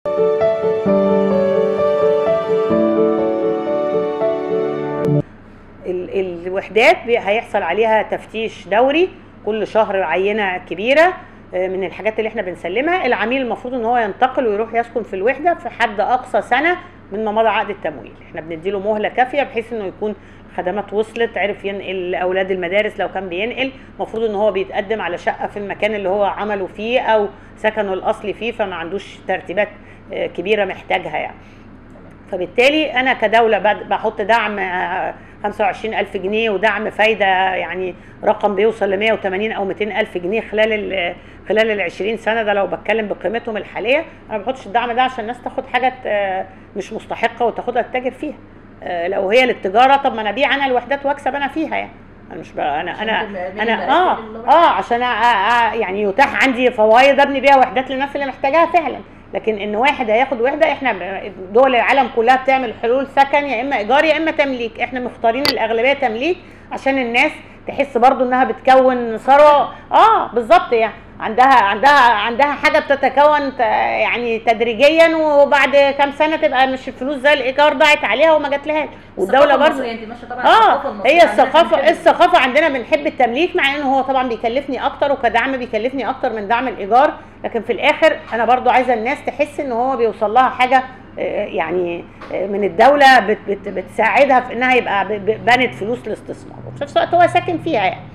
ال- الوحدات بي- هيحصل عليها تفتيش دوري كل شهر عينه كبيره آه، من الحاجات اللي احنا بنسلمها العميل المفروض ان هو ينتقل ويروح يسكن في الوحده في حد اقصى سنه من ما مضى عقد التمويل احنا بنديله مهله كافيه بحيث انه يكون الخدمات وصلت عرف ينقل اولاد المدارس لو كان بينقل المفروض ان هو بيتقدم على شقه في المكان اللي هو عمله فيه او سكنه الاصلي فيه فما عندوش ترتيبات آه، كبيره محتاجها يعني فبالتالي انا كدوله بد- بحط دعم آه، 25 ألف جنيه ودعم فايدة يعني رقم بيوصل ل 180 أو 200 ألف جنيه خلال ال خلال ال 20 سنة ده لو بتكلم بقيمتهم الحالية أنا ما بحطش الدعم ده عشان الناس تاخد حاجة آه، مش مستحقة وتاخدها تتاجر فيها آه، لو هي للتجارة طب ما أنا أبيع أنا الوحدات وأكسب أنا فيها يعني أنا مش بقى أنا عشان أنا تبقى من أنا البقاء آه لله. آه عشان أ- أ- أ- يعني يتاح عندي فوايد أبني بيها وحدات للناس اللي محتاجاها فعلا لكن ان واحد هياخد وحده احنا ب- دول العالم كلها بتعمل حلول سكن يا اما ايجار يا اما تمليك احنا مختارين الاغلبيه تمليك عشان الناس تحس برضو انها بتكون ثروه اه بالظبط يعني عندها عندها عندها حاجه بتتكون ت- يعني تدريجيا وبعد كام سنه تبقى مش الفلوس زي الايجار ضاعت عليها وما جاتلهاش والدوله الثقافة برضو المصرية، انت ماشيه طبعا اه الثقافة المصرية هي عندنا الثقافه بنحب- الثقافه عندنا بنحب التمليك مع انه هو طبعا بيكلفني اكتر وكدعم بيكلفني اكتر من دعم الايجار لكن في الاخر انا برضو عايزه الناس تحس ان هو بيوصل لها حاجه آه، يعني آه، من الدوله بت بت بتساعدها في انها يبقى ب- ب- بنت فلوس الاستثمار وفي نفس الوقت هو ساكن فيها يعني